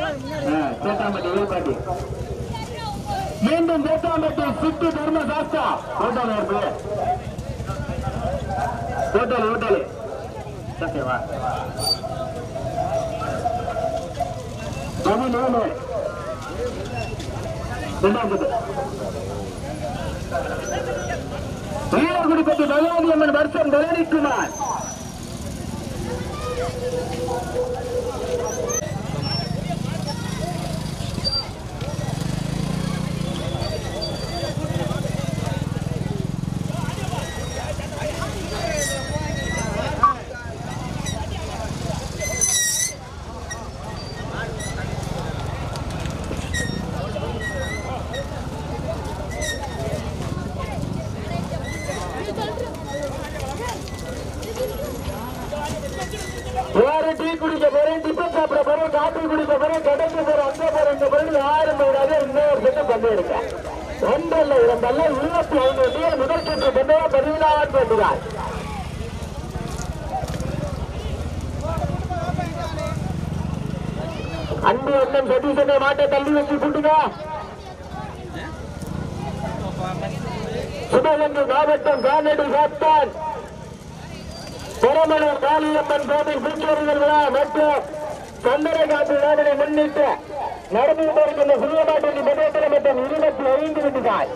சேத்தாம்பட்டி வீழ்பாட்டி மீண்டும் சேத்தாம்பட்டி சித்து தர்ம சாஸ்தா ஹோட்டல் இருக்கு hotel hotel ஓகேவா பதினேழு ரெண்டாவது வீரர்குடிப்பட்டி பகவானி அம்மன் வருஷம் பழனிக்குமார் வேற டீ குடிக்க போறேன் டிஃபன் சாப்பிட போறேன் காபி குடிக்க போறேன் கடைக்கு போறேன் அங்க போறேன் இங்க போறேன் யாரும் போயிடாது இன்னொரு செட்டு பண்ணி இருக்க ஒன்றல்ல இரண்டல்ல இருபத்தி ஐந்து முதல் சுற்று பண்ணையா பதினாறு வேண்டுகிறார் அன்பு அண்ணன் சதீசனை மாட்டை தள்ளி வச்சு கூட்டுங்க சிவகங்கை மாவட்டம் காலடி சாத்தான் பெருமளூர் காளியம்மன் கோவில் பூச்சோறுகள் விழா மற்றும் சந்தன காப்பு விழாவினை முன்னிட்டு நடந்து கொண்டிருக்கின்ற சிறியமாட்டி பதேசன மற்றும் இருபத்தி ஐந்து விட்டுதான்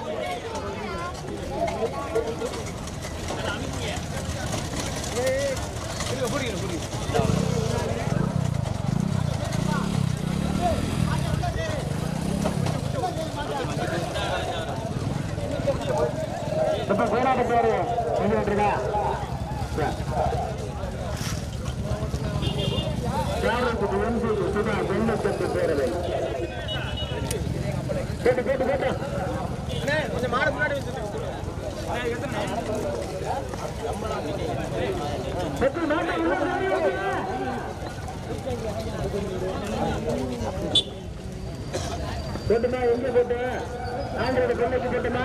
இப்ப போராட்ட பேரு எங்க விட்டுருக்கா யாருக்கு எம்சி சுதா வெள்ளத்தட்டு பேரவை கேட்டு கேட்டு கேட்டு கொஞ்சம் மாடு முன்னாடி செத்து மாட்டை உள்ள தள்ளி வைங்க. போட்டுமா எங்க போட்டு ஆண்டோட பொண்ணுக்கு போட்டுமா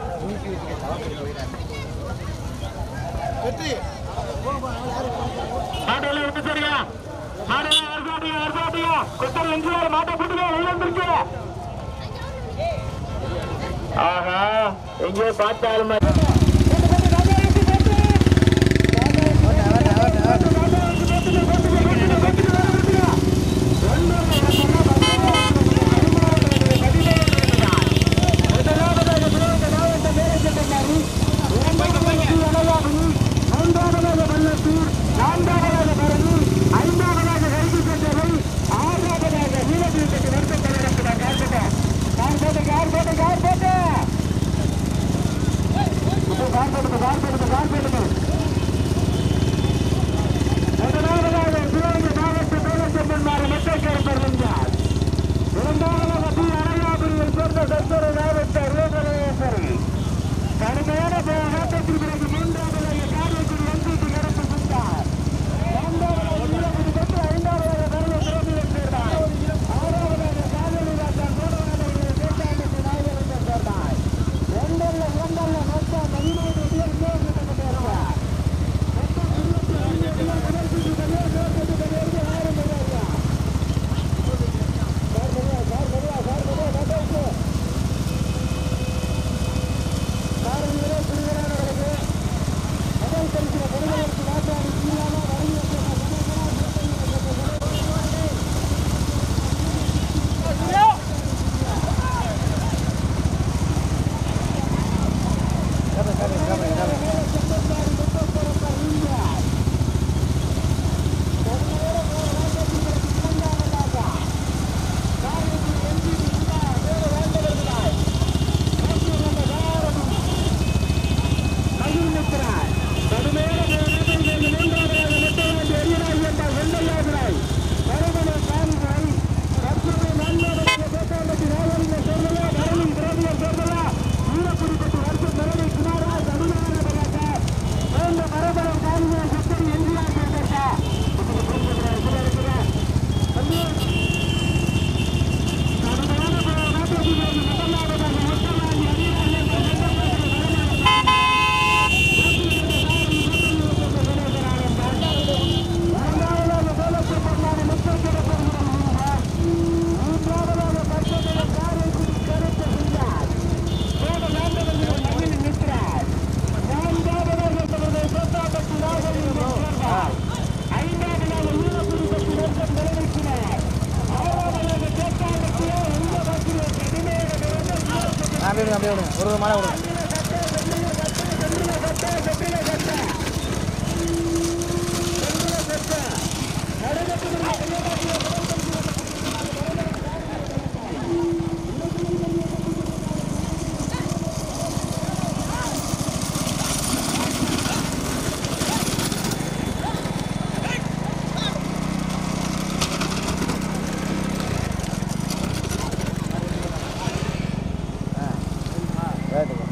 வெற்றி மாட்டெல்லாம் எடுத்து சரியா மாடெல்லாம் அறுசாட்டியா அறுசாட்டியா கொத்தல் எங்க மாட்டை போட்டுங்க உள்ள வந்துருச்சு ஆஹா எங்கேயோ பார்த்தாலும் விடுங்க அப்படியே விடுங்க ஒரு ஒரு மாலை விடுங்க ரைட்டு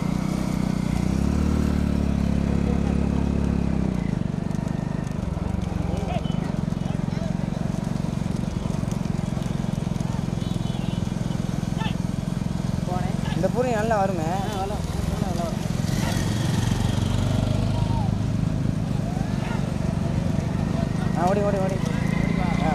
இந்த பூரி நல்லா வருமே ஆ ஓடி ஓடி ஓடி ஆ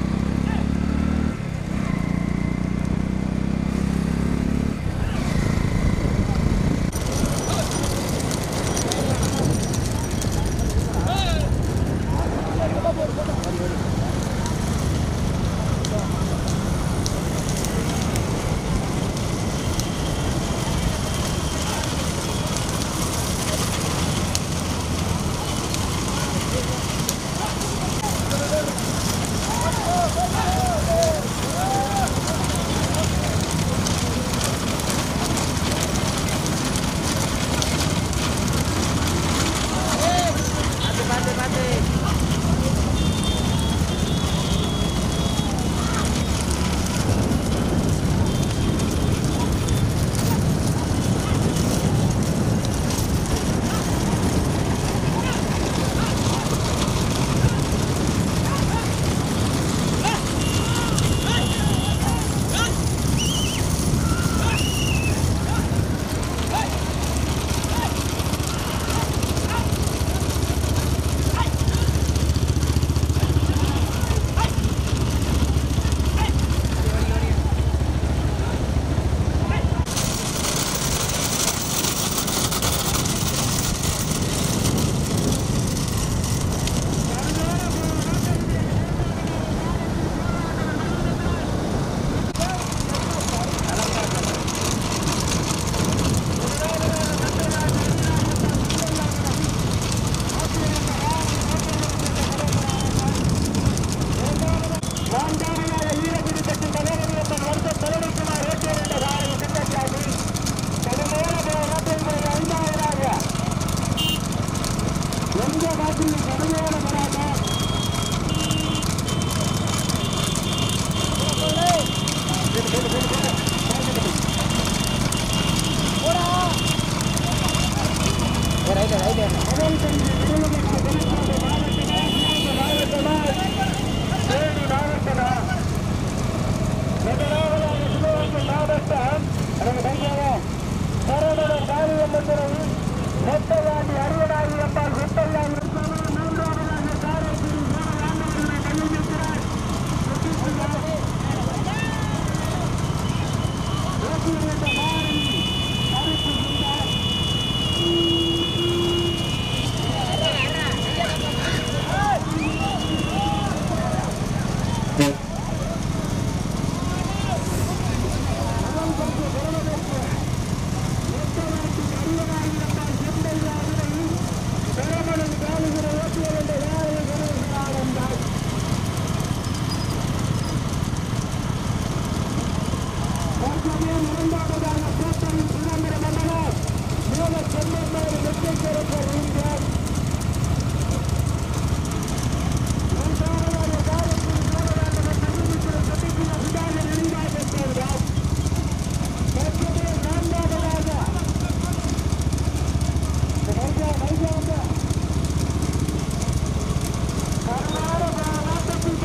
ரைட்டு ரைட்டு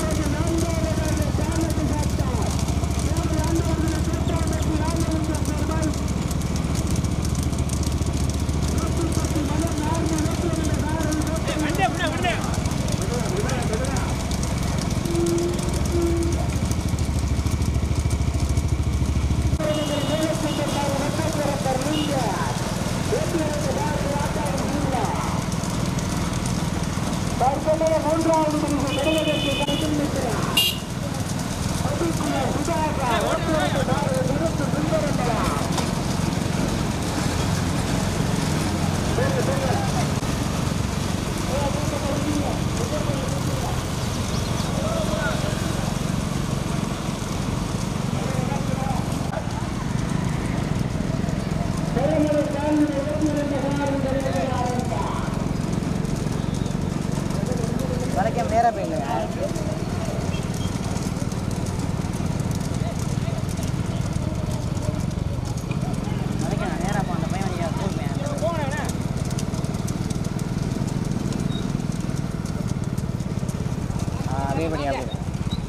நான்காவது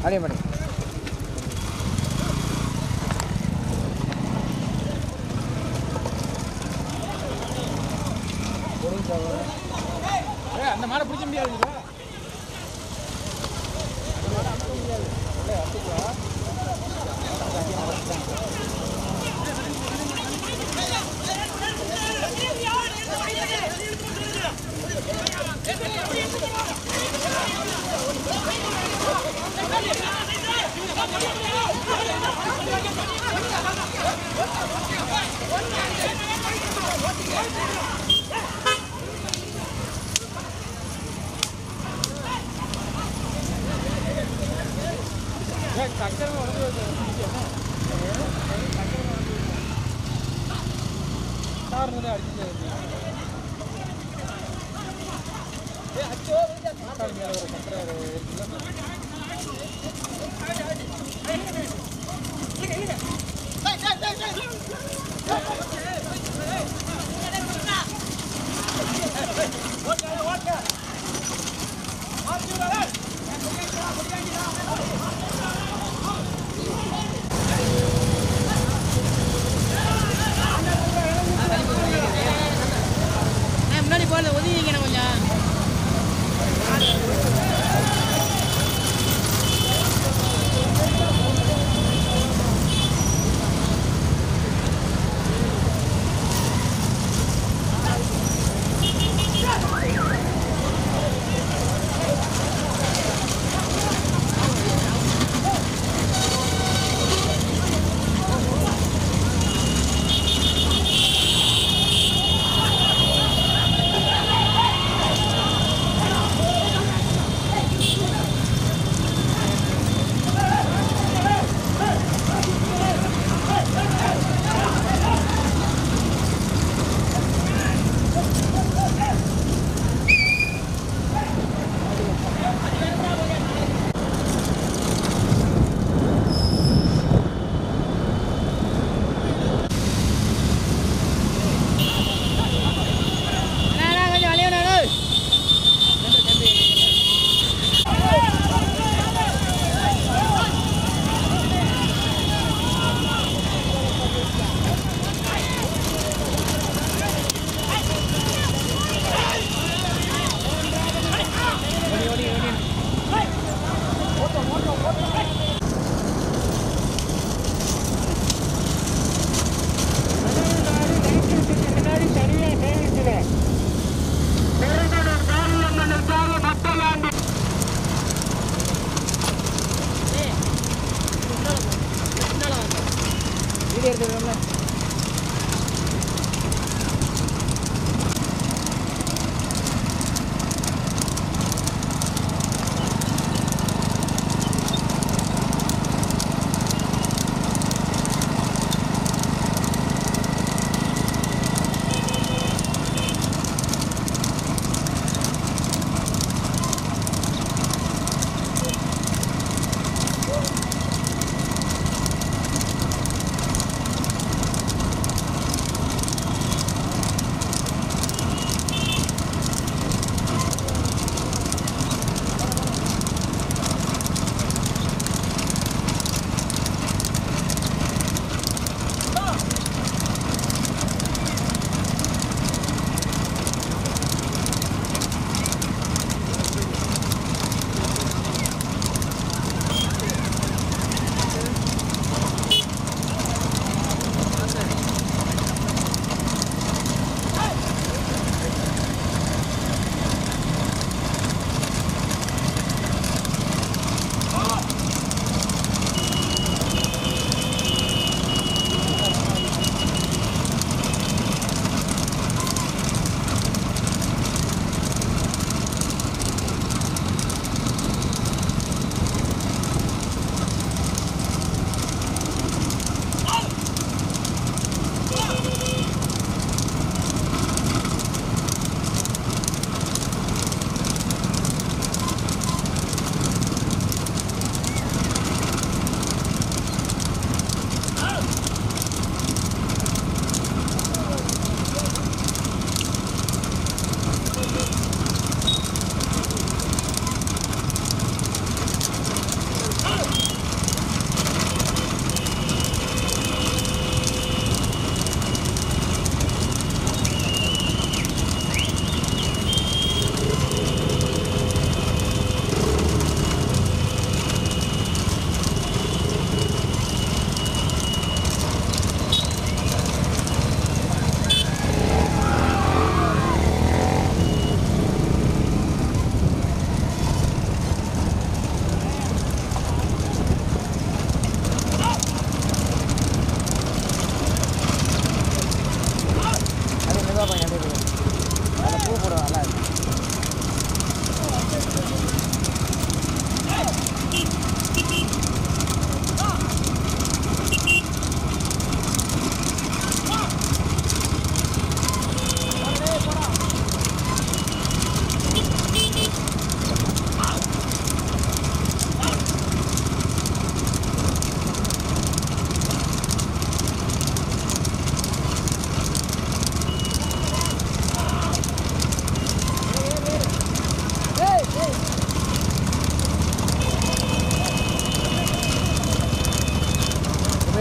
அப்படியே பண்ணு ஏய், அந்த மாடை பிடிக்க முடியாது சக்கரமே உடம்பு சார் அடிச்சு முன்னாடி போகல ஒதுங்கிக்கணும் கொஞ்சம் அண்ணா, அண்ணா, கொஞ்சம் வழிய விடு, அண்ணா. வீடியோ எடுத்துக்கோங்களா ஆ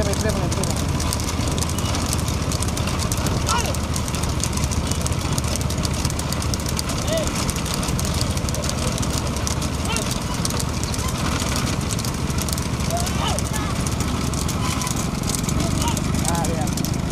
பண்ணு டிஸ்பிளே பண்ணு டிஸ்பிளே பண்ணு ஆ அதே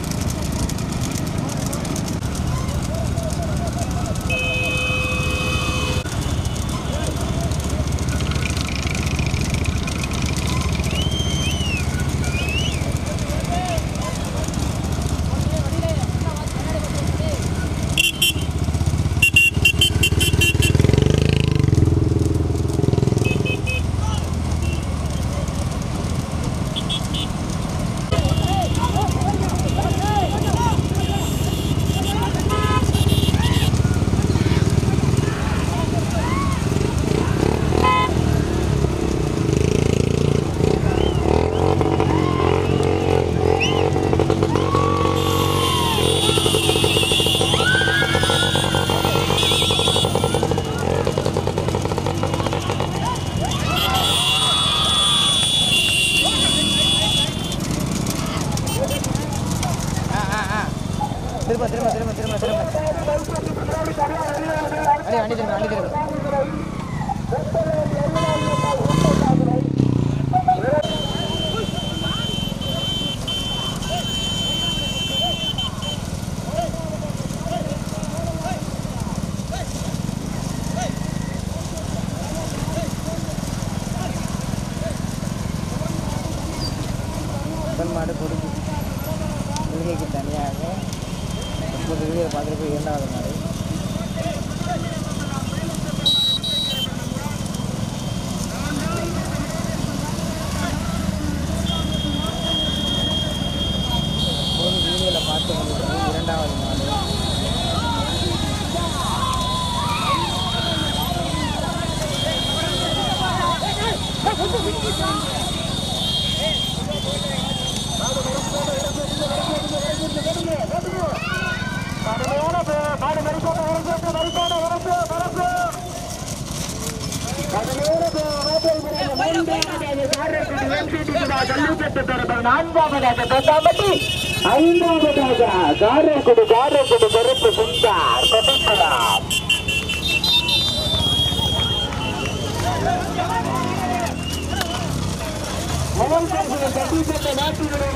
ஆ ஆ ஆ திரும்ப திரும்ப திரும்ப திரும்ப திரும்ப வண்டி வண்டி திரும்ப வண்டி திரும்ப முதல் மாடு கொடுக்கு முருகைக்கு தனியாக முப்பது வீடியோ பார்த்துட்டு போய் இரண்டாவது மாடு ஒரு வீடியோவில் பார்த்து கொண்டிருக்கிறது இரண்டாவது மாடு கடுமையான போ- மாடு மறிக்கோட்ட வரஞ்சோட்டு மறிக்கோட்ட வரஞ்சு வரஞ்சு கடுமையான போ- மாட்டை முடிந்த மூன்றாவதாக காரைக்குடி MCT சுதா ஜல்லிக்கட்டு தொடர்பாக நான்காவதாக தொட்டாம்பட்டி ஐந்தாவதாக காரைக்குடி காரைக்குடி கருப்பு சுந்தார் கொட்டிக்கலாம் முதல் பரிசு ஜல்லிக்கட்டு நாட்டினுடைய